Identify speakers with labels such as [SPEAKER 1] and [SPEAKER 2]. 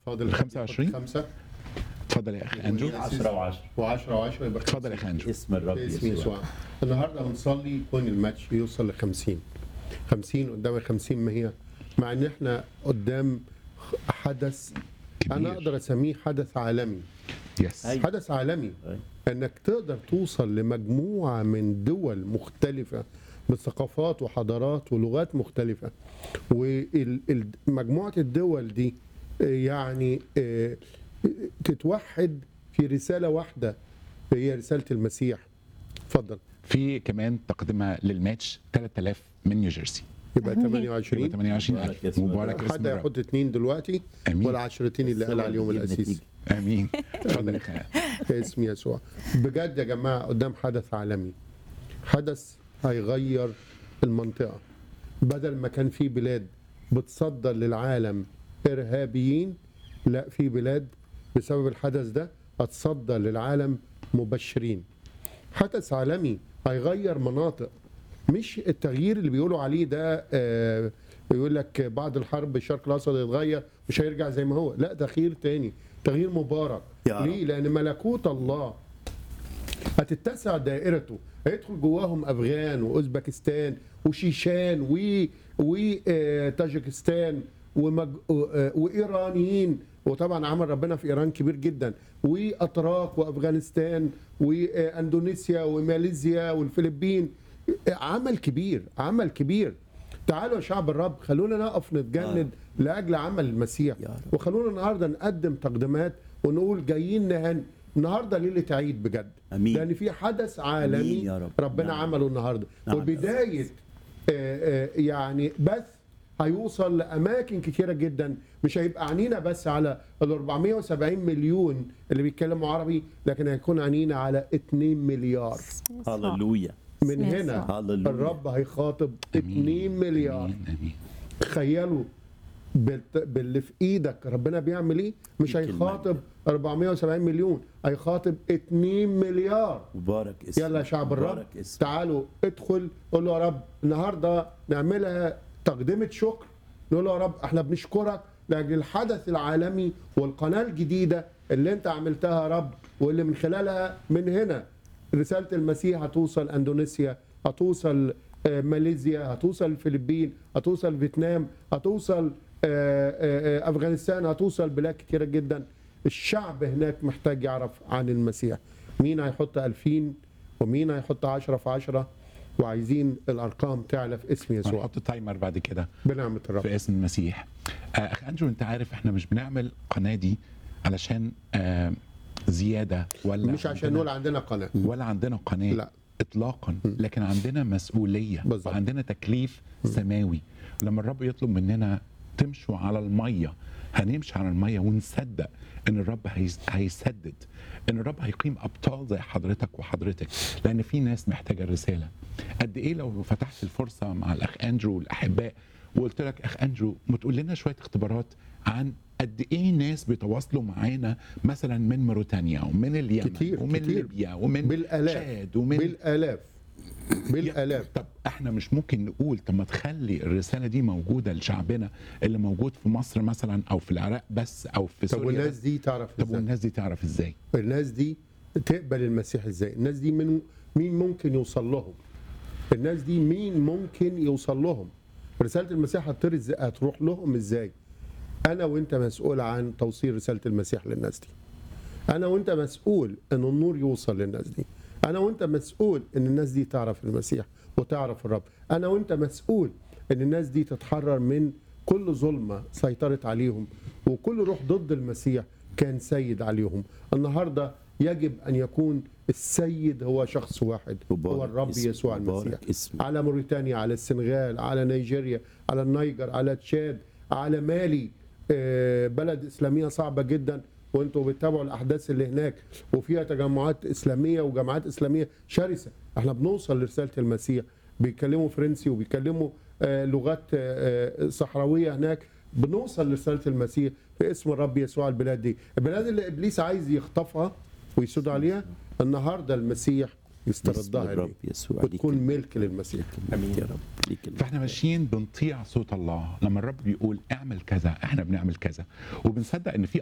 [SPEAKER 1] فاضل
[SPEAKER 2] 25
[SPEAKER 1] خمسة
[SPEAKER 2] اتفضل يا اخي انجو
[SPEAKER 3] 10 و10
[SPEAKER 1] و10 و10 يبقى
[SPEAKER 2] اتفضل يا اخي انجو
[SPEAKER 3] اسم الرب
[SPEAKER 1] باسم
[SPEAKER 3] يسوع
[SPEAKER 1] يسوع النهارده بنصلي يكون الماتش يوصل ل 50 50 قدام ال 50 ما هي مع ان احنا قدام حدث انا
[SPEAKER 2] كبير
[SPEAKER 1] اقدر اسميه حدث عالمي
[SPEAKER 2] يس
[SPEAKER 3] أي.
[SPEAKER 1] حدث عالمي
[SPEAKER 3] أي.
[SPEAKER 1] انك تقدر توصل لمجموعه من دول مختلفه بثقافات وحضارات ولغات مختلفه ومجموعه الدول دي آه، يعني آه، تتوحد في رساله واحده هي رساله المسيح اتفضل
[SPEAKER 2] في كمان تقدمها للماتش 3000 من نيوجيرسي
[SPEAKER 1] يبقى
[SPEAKER 2] يبقى
[SPEAKER 1] 28
[SPEAKER 2] 28000
[SPEAKER 3] مبارك اسم
[SPEAKER 2] مبارك
[SPEAKER 3] الرب.
[SPEAKER 2] اسم
[SPEAKER 1] حد
[SPEAKER 2] الرب
[SPEAKER 1] يحط اثنين دلوقتي
[SPEAKER 2] امين
[SPEAKER 1] والعشرتين اللي قال عليهم
[SPEAKER 3] بتجيب
[SPEAKER 1] الاسيس
[SPEAKER 3] نتيجة.
[SPEAKER 2] امين اتفضل يا اخي
[SPEAKER 1] في اسم يسوع بجد يا جماعه قدام حدث عالمي حدث هيغير المنطقه بدل ما كان في بلاد بتصدر للعالم ارهابيين لا في بلاد بسبب الحدث ده هتصدر للعالم مبشرين حدث عالمي هيغير مناطق مش التغيير اللي بيقولوا عليه ده آه، بيقول لك بعد الحرب الشرق الاوسط يتغير مش هيرجع زي ما هو لا تغيير تاني تغيير مبارك
[SPEAKER 3] يا رب.
[SPEAKER 1] ليه لان ملكوت الله هتتسع دائرته هيدخل جواهم افغان واوزبكستان وشيشان و وتاجيكستان ومج... آه، وايرانيين وطبعا عمل ربنا في ايران كبير جدا واتراك وافغانستان واندونيسيا وماليزيا والفلبين عمل كبير عمل كبير تعالوا يا شعب الرب خلونا نقف نتجند لاجل عمل المسيح
[SPEAKER 3] يا رب.
[SPEAKER 1] وخلونا النهارده نقدم تقديمات ونقول جايين نهن النهارده ليله عيد بجد
[SPEAKER 3] أمين.
[SPEAKER 1] لان في حدث عالمي
[SPEAKER 3] أمين يا رب.
[SPEAKER 1] ربنا
[SPEAKER 3] نعم.
[SPEAKER 1] عمله النهارده
[SPEAKER 3] نعم.
[SPEAKER 1] وبدايه آه، آه، يعني بث هيوصل لاماكن كتيره جدا مش هيبقى عنينا بس على ال 470 مليون اللي بيتكلموا عربي لكن هيكون عنينا على 2 مليار
[SPEAKER 3] هللويا
[SPEAKER 1] من
[SPEAKER 4] اسم
[SPEAKER 1] هنا
[SPEAKER 4] يسوع.
[SPEAKER 3] هللويا.
[SPEAKER 1] الرب هيخاطب
[SPEAKER 2] امين
[SPEAKER 1] 2 مليار
[SPEAKER 2] امين امين
[SPEAKER 1] تخيلوا بالت- باللي في ايدك ربنا بيعمل ايه مش
[SPEAKER 3] فيك
[SPEAKER 1] هيخاطب 470 مليون هيخاطب 2 مليار
[SPEAKER 3] مبارك اسم
[SPEAKER 1] يلا يا شعب الرب
[SPEAKER 3] مبارك اسم
[SPEAKER 1] تعالوا ادخل قول له يا رب النهارده نعملها تقدمه شكر نقول له يا رب احنا بنشكرك لاجل الحدث العالمي والقناه الجديده اللي انت عملتها يا رب واللي من خلالها من هنا رساله المسيح هتوصل اندونيسيا هتوصل آه، ماليزيا هتوصل الفلبين هتوصل فيتنام هتوصل آه، آه، آه، افغانستان هتوصل بلاد كتيره جدا الشعب هناك محتاج يعرف عن المسيح مين هيحط 2000 ومين هيحط 10 في 10 وعايزين الارقام تعلى في اسم يسوع
[SPEAKER 2] هنحط تايمر بعد كده
[SPEAKER 1] بنعمه الرب
[SPEAKER 2] في اسم المسيح آه، اخ انجو انت عارف احنا مش بنعمل قناه دي علشان آه، زياده ولا
[SPEAKER 1] مش عشان
[SPEAKER 2] عندنا-
[SPEAKER 1] نقول عندنا قناه
[SPEAKER 2] ولا عندنا قناه
[SPEAKER 1] لا.
[SPEAKER 2] اطلاقا لكن عندنا مسؤوليه
[SPEAKER 1] بالظبط.
[SPEAKER 2] وعندنا تكليف سماوي لما الرب يطلب مننا تمشوا على الميه هنمشي على الميه ونصدق ان الرب هيس- هيسدد ان الرب هيقيم ابطال زي حضرتك وحضرتك لان في ناس محتاجه الرساله قد ايه لو فتحت الفرصه مع الاخ اندرو والاحباء وقلت لك اخ اندرو ما تقول لنا شويه اختبارات عن قد ايه ناس بيتواصلوا معانا مثلا من موريتانيا ومن اليمن
[SPEAKER 1] كتير
[SPEAKER 2] ومن
[SPEAKER 1] كتير
[SPEAKER 2] ليبيا ومن
[SPEAKER 1] بالالاف
[SPEAKER 2] تشاد ومن
[SPEAKER 1] بالالاف بالالاف
[SPEAKER 2] طب احنا مش ممكن نقول طب ما تخلي الرساله دي موجوده لشعبنا اللي موجود في مصر مثلا او في العراق بس او في
[SPEAKER 1] طب
[SPEAKER 2] سوريا
[SPEAKER 1] والناس
[SPEAKER 2] بس.
[SPEAKER 1] دي تعرف
[SPEAKER 2] طب
[SPEAKER 1] ازاي
[SPEAKER 2] والناس دي تعرف ازاي؟
[SPEAKER 1] الناس دي تقبل المسيح ازاي الناس دي من مين ممكن يوصل لهم الناس دي مين ممكن يوصل لهم رساله المسيح هتطير ازاي هتروح لهم ازاي انا وانت مسؤول عن توصيل رساله المسيح للناس دي انا وانت مسؤول ان النور يوصل للناس دي انا وانت مسؤول ان الناس دي تعرف المسيح وتعرف الرب انا وانت مسؤول ان الناس دي تتحرر من كل ظلمه سيطرت عليهم وكل روح ضد المسيح كان سيد عليهم النهارده يجب ان يكون السيد هو شخص واحد هو
[SPEAKER 3] مبارك
[SPEAKER 1] الرب
[SPEAKER 3] اسم-
[SPEAKER 1] يسوع
[SPEAKER 3] مبارك
[SPEAKER 1] المسيح
[SPEAKER 3] اسم.
[SPEAKER 1] على موريتانيا على السنغال على نيجيريا على النيجر على تشاد على مالي آه، بلد اسلاميه صعبه جدا وانتوا بتتابعوا الاحداث اللي هناك وفيها تجمعات اسلاميه وجماعات اسلاميه شرسه احنا بنوصل لرساله المسيح بيتكلموا فرنسي وبيتكلموا آه، لغات آه، آه، صحراويه هناك بنوصل لرساله المسيح في اسم الرب يسوع البلاد دي البلاد اللي ابليس عايز يخطفها ويسود عليها النهارده المسيح
[SPEAKER 3] باسم
[SPEAKER 1] يستردها
[SPEAKER 3] الرب
[SPEAKER 1] ليه
[SPEAKER 3] يسوع ليك
[SPEAKER 1] وتكون ملك للمسيح
[SPEAKER 3] امين يا رب ليك المجد.
[SPEAKER 2] فاحنا ماشيين بنطيع صوت الله لما الرب بيقول اعمل كذا احنا بنعمل كذا وبنصدق ان في